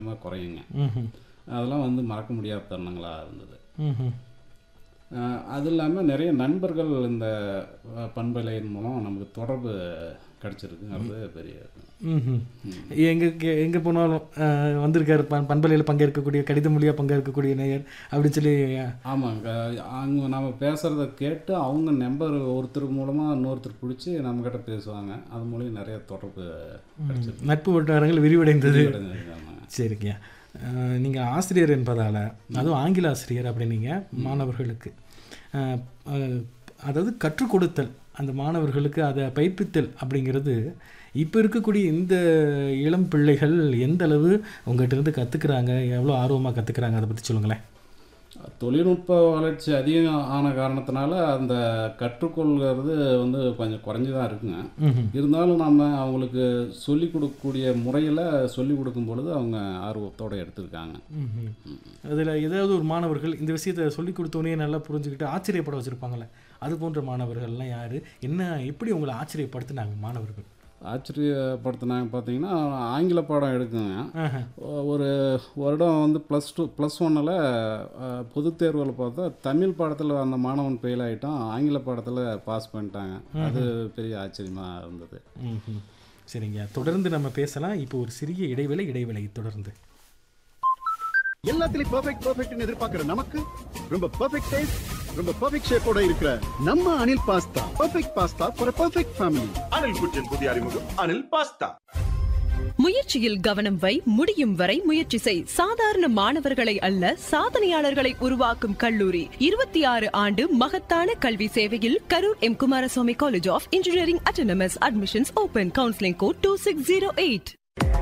ரொம்ப குறையுங்க ம்ஹும். அதெல்லாம் வந்து மறக்க முடியாத தருணங்களாக இருந்தது ம்ஹும். அஹ் அது இல்லாமல் நிறைய நண்பர்கள் இந்த அஹ், பண்பலையின் மூலம் நமக்கு தொடர்பு கிடச்சிருக்குங்கிறது பெரிய ம்ஹும். எங்க கே- எங்க போனாலும் அஹ், வந்திருக்காரு பண் பண்பலையில் பங்கேற்கக்கூடிய கடித மொழியாக பங்கேற்கக்கூடிய நேயர் அப்படின்னு சொல்லி ஆமாங்க அவங்க நம்ம பேசுகிறத கேட்டு அவங்க நம்பர் ஒருத்தர் மூலமாக இன்னொருத்தர் பிடிச்சி நம்மக்கிட்ட பேசுவாங்க அது மூலியம் நிறைய தொடர்பு கிடச்சிருக்கு நட்பு வட்டாரங்கள் விரிவடைந்தது ஆமாங்க சரிங்க அஹ், நீங்க ஆசிரியர் என்பதால அதுவும் ஆங்கில ஆசிரியர் அப்படின்னீங்க மாணவர்களுக்கு அஹ், அஹ், அதாவது கற்றுக் கொடுத்தல் அந்த மாணவர்களுக்கு அதை பயிற்பித்தல் அப்படிங்கிறது இப்போ இருக்கக்கூடிய இந்த இளம் பிள்ளைகள் எந்த அளவு உங்கள்கிட்ட இருந்து கற்றுக்குறாங்க எவ்வளோ ஆர்வமாக கற்றுக்குறாங்க அதை பற்றி சொல்லுங்களேன் தொழில்நுட்ப வளர்ச்சி அதிகம் ஆன காரணத்தினால அந்த கற்றுக்கொள்கிறது வந்து கொஞ்சம் குறைஞ்சி தான் இருக்குங்க ம்ஹும். இருந்தாலும் நம்ம அவங்களுக்கு சொல்லிக் கொடுக்கக்கூடிய முறையில் சொல்லிக் கொடுக்கும் பொழுது அவங்க ஆர்வத்தோடு எடுத்திருக்காங்க ம்ஹும். அதில் ஏதாவது ஒரு மாணவர்கள் இந்த விஷயத்தை சொல்லி கொடுத்தோன்னே நல்லா புரிஞ்சுக்கிட்டு ஆச்சரியப்பட வச்சுருப்பாங்கள்ல அது போன்ற மாணவர்கள்லாம் யார் என்ன எப்படி உங்களை ஆச்சரியப்படுத்தினாங்க மாணவர்கள் ஆச்சரியப்படுத்தினாங்க பார்த்தீங்கன்னா ஆங்கில பாடம் எடுக்குங்க ஆஹா. ஒரு வருடம் வந்து ப்ளஸ் டூ ப்ளஸ் ஒன்னில் பொதுத் தேர்வில் பார்த்தா தமிழ் பாடத்தில் அந்த மாணவன் ஃபெயில் ஆகிட்டான் ஆங்கில பாடத்தில் பாஸ் பண்ணிட்டாங்க அது பெரிய ஆச்சரியமாக இருந்தது ம்ஹும். சரிங்க தொடர்ந்து நம்ம பேசலாம் இப்போ ஒரு சிறிய இடைவேளை இடைவேளை தொடர்ந்து எல்லாத்துலயும் பெர்ஃபெக்ட் பெர்ஃபெக்ட்னு எதிர்பார்க்கிற நமக்கு ரொம்ப பெர்ஃபெக்ட் டேஸ்ட் ரொம்ப பெர்ஃபெக்ட் ஷேப்போட இருக்கிற நம்ம Anil pasta perfect pasta for perfect family Anil kitchen புதிய அறிமுகம் அனில் பாஸ்தா முயற்சியில் கவனம் வை முடியும் வரை முயற்சி செய் சாதாரண மாணவர்களை அல்ல சாதனையாளர்களை உருவாக்கும் கல்லூரி இருபத்தி ஆறு ஆண்டு மகத்தான கல்வி சேவையில் Karur M Kumaraswamy college of engineering autonomous admissions open counselling code two six zero eight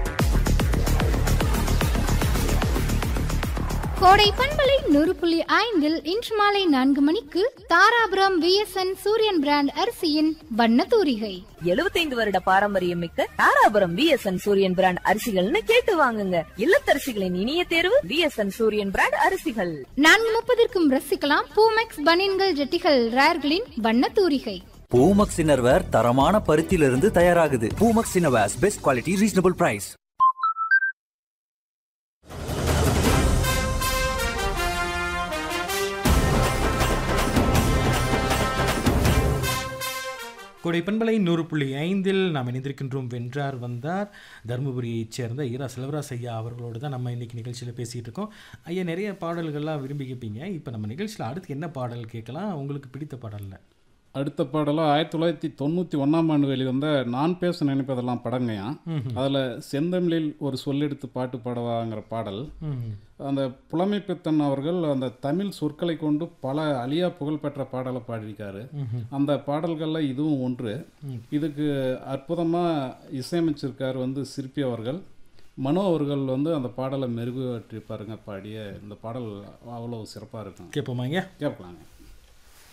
Kodai பண்பலை நூறு புள்ளி ஐந்தில் இன்று மாலை நான்கு மணிக்கு தாராபுரம் விஎஸ்என் சூரியன் பிராண்ட் அரிசியின் வண்ண தூரிகை எழுபத்தைந்து வருட பாரம்பரியம் மிக்க தாராபுரம் விஎஸ்என் சூரியன் பிராண்ட் அரிசிகள்னு கேட்டு வாங்குங்க இல்லத்தரசிகளின் இனிய தேர்வு விஎஸ்என் சூரியன் பிராண்ட் அரிசிகள் நான்கு முப்பதற்கும் ரசிக்கலாம் பூமெக்ஸ் பனியன்கள் ஜெட்டிகள் ரேர்களின் வண்ண தூரிகை பூமக்ஸ் இன்னர்வேர் தரமான பருத்தியிலிருந்து தயாராகுது Poomex innerwears best quality reasonable price Kodai பண்பலை நூறு புள்ளி ஐந்தில் நாம் இணைந்திருக்கின்றோம் வென்றார் வந்தார் தருமபுரியைச் சேர்ந்த ஈரா செல்வராஜ் ஐயா அவர்களோடு தான் நம்ம இன்னைக்கு நிகழ்ச்சியில் பேசிகிட்டு இருக்கோம் ஐயா நிறைய பாடல்கள்லாம் விரும்பி கேட்பீங்க இப்போ நம்ம நிகழ்ச்சியில் அடுத்து என்ன பாடல் கேட்கலாம் உங்களுக்கு பிடித்த பாடலில் அடுத்த பாடலாக ஆயிரத்தி தொள்ளாயிரத்தி தொண்ணூற்றி ஒன்றாம் ஆண்டு வெளிவந்த நான் பேச நினைப்பதெல்லாம் படங்கயா அதில் செந்தமிழில் ஒரு சொல்லெடுத்து பாட்டு பாடவாங்கிற பாடல் அந்த புலமைப்பித்தன் அவர்கள் அந்த தமிழ் சொற்களை கொண்டு பல அழியா புகழ்பெற்ற பாடலை பாடியிருக்காரு அந்த பாடல்களில் இதுவும் ஒன்று இதுக்கு அற்புதமாக இசையமைச்சிருக்கார் வந்து சிற்பி அவர்கள் மனோ அவர்கள் வந்து அந்த பாடலை மெருகுவற்றிருப்பாருங்க பாடிய இந்த பாடல் அவ்வளோ சிறப்பாக இருக்கும் கேட்போமா ஐயா கேட்கலாங்க